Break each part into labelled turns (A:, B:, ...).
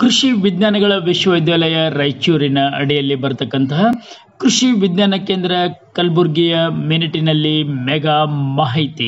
A: ಕೃಷಿ ವಿಜ್ಞಾನಗಳ ವಿಶ್ವವಿದ್ಯಾಲಯ ರಾಯಚೂರಿನ ಅಡಿಯಲ್ಲಿ ಬರತಕ್ಕಂತಹ ಕೃಷಿ ವಿಜ್ಞಾನ ಕೇಂದ್ರ ಕಲಬುರಗಿಯ ಮಿನಿಟಿನಲ್ಲಿ ಮೆಗಾ ಮಾಹಿತಿ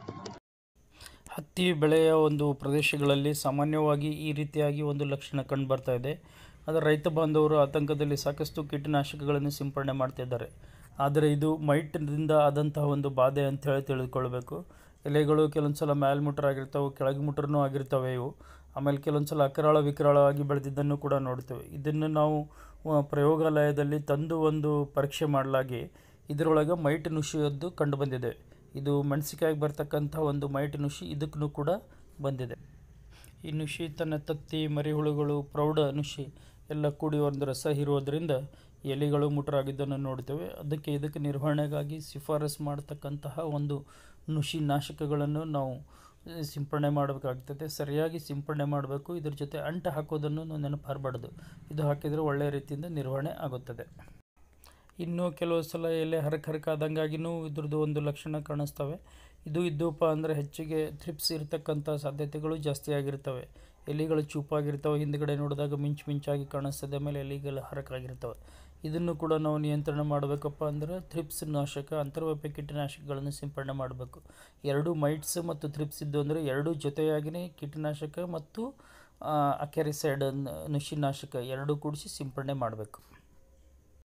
B: ಹತ್ತಿ ಬೆಳೆಯ ಒಂದು ಪ್ರದೇಶಗಳಲ್ಲಿ ಸಾಮಾನ್ಯವಾಗಿ ಈ ರೀತಿಯಾಗಿ ಒಂದು ಲಕ್ಷಣ ಕಂಡು ಬರ್ತಾ ಇದೆ ಆದರೆ ರೈತ ಬಾಂಧವರು ಆತಂಕದಲ್ಲಿ ಸಾಕಷ್ಟು ಕೀಟನಾಶಕಗಳನ್ನು ಸಿಂಪಡಣೆ ಮಾಡ್ತಿದ್ದಾರೆ ಆದರೆ ಇದು ಮೈಟ್ದಿಂದ ಆದಂತಹ ಒಂದು ಬಾಧೆ ಅಂತ ಹೇಳಿ ತಿಳಿದುಕೊಳ್ಬೇಕು ಎಲೆಗಳು ಕೆಲವೊಂದು ಸಲ ಮೇಲ್ಮುಟ್ರ ಆಗಿರ್ತವೆ ಕೆಳಗೆ ಮುಟ್ರನೂ ಆಗಿರ್ತವೆ ಇವು ಆಮೇಲೆ ಕೆಲವೊಂದು ಸಲ ಅಕರಾಳ ವಿಕರಾಳವಾಗಿ ಬೆಳೆದಿದ್ದನ್ನು ಕೂಡ ನೋಡ್ತೇವೆ ಇದನ್ನು ನಾವು ಆ, ಪ್ರಯೋಗಾಲಯದಲ್ಲಿ ತಂದು ಒಂದು ಪರೀಕ್ಷೆ ಮಾಡಲಾಗಿ ಇದರೊಳಗೆ ಮೈಟ್ ನುಷಿಯದ್ದು ಕಂಡು ಬಂದಿದೆ ಇದು ಮೆಣಸಿಕಾಯಿಗೆ ಬರ್ತಕ್ಕಂಥ ಒಂದು ಮೈಟ್ ನುಷಿ ಇದಕ್ಕೂ ಕೂಡ ಬಂದಿದೆ ಈ ನುಷಿ ತನ್ನ ತತ್ತಿ ಮರಿಹುಳುಗಳು ಪ್ರೌಢ ನುಷಿ ಎಲ್ಲ ಕೂಡಿ ಒಂದು ರಸ ಹೀರುವುದರಿಂದ ಎಲೆಗಳು ಮುಟರಾಗಿದ್ದನ್ನು ನೋಡ್ತೇವೆ ಅದಕ್ಕೆ ಇದಕ್ಕೆ ನಿರ್ವಹಣೆಗಾಗಿ ಶಿಫಾರಸು ಮಾಡತಕ್ಕಂತಹ ಒಂದು ನುಷಿ ನಾಶಕಗಳನ್ನು ನಾವು ಆ, ಸಿಂಪಡಣೆ ಮಾಡಬೇಕಾಗ್ತದೆ ಸರಿಯಾಗಿ ಸಿಂಪಡಣೆ ಮಾಡಬೇಕು ಇದ್ರ ಜೊತೆ ಅಂಟು ಹಾಕೋದನ್ನು ನಾವು ನೆನಪಾರಬಾರ್ದು ಇದು ಹಾಕಿದರೆ ಒಳ್ಳೆಯ ರೀತಿಯಿಂದ ನಿರ್ವಹಣೆ ಆಗುತ್ತದೆ ಇನ್ನು ಕೆಲವು ಸಲ ಎಲೆ ಹರಕ್ ಹರಕಾದಂಗಾಗಿನೂ ಇದ್ರದ್ದು ಒಂದು ಲಕ್ಷಣ ಕಾಣಿಸ್ತವೆ ಇದು ಇದ್ದಪ್ಪ ಅಂದರೆ ಹೆಚ್ಚಿಗೆ ಥ್ರಿಪ್ಸ್ ಇರತಕ್ಕಂಥ ಸಾಧ್ಯತೆಗಳು ಜಾಸ್ತಿ ಆಗಿರ್ತವೆ ಎಲೆಗಳು ಚೂಪಾಗಿರ್ತವೆ ಹಿಂದ್ಗಡೆ ನೋಡಿದಾಗ ಮಿಂಚು ಮಿಂಚಾಗಿ ಕಾಣಿಸ್ತದೆ ಆಮೇಲೆ ಎಲೆಗಳು ಹರಕಾಗಿರ್ತವೆ ಇದನ್ನು ಕೂಡ ನಾವು ನಿಯಂತ್ರಣ ಮಾಡಬೇಕಪ್ಪ ಅಂದರೆ ಥ್ರಿಪ್ಸ್ ನಾಶಕ ಅಂತರ್ವ್ಯಾಪಿ ಕೀಟನಾಶಕಗಳನ್ನು ಸಿಂಪಡಣೆ ಮಾಡಬೇಕು ಎರಡು ಮೈಟ್ಸ್ ಮತ್ತು ಥ್ರಿಪ್ಸ್ ಇದ್ದು ಅಂದರೆ ಎರಡೂ ಜೊತೆಯಾಗಿಯೇ ಕೀಟನಾಶಕ ಮತ್ತು ಅಕೆರಿಸೈಡ್ ನುಷಿನಾಶಕ ಎರಡೂ ಕೂಡಿಸಿ ಸಿಂಪಡಣೆ ಮಾಡಬೇಕು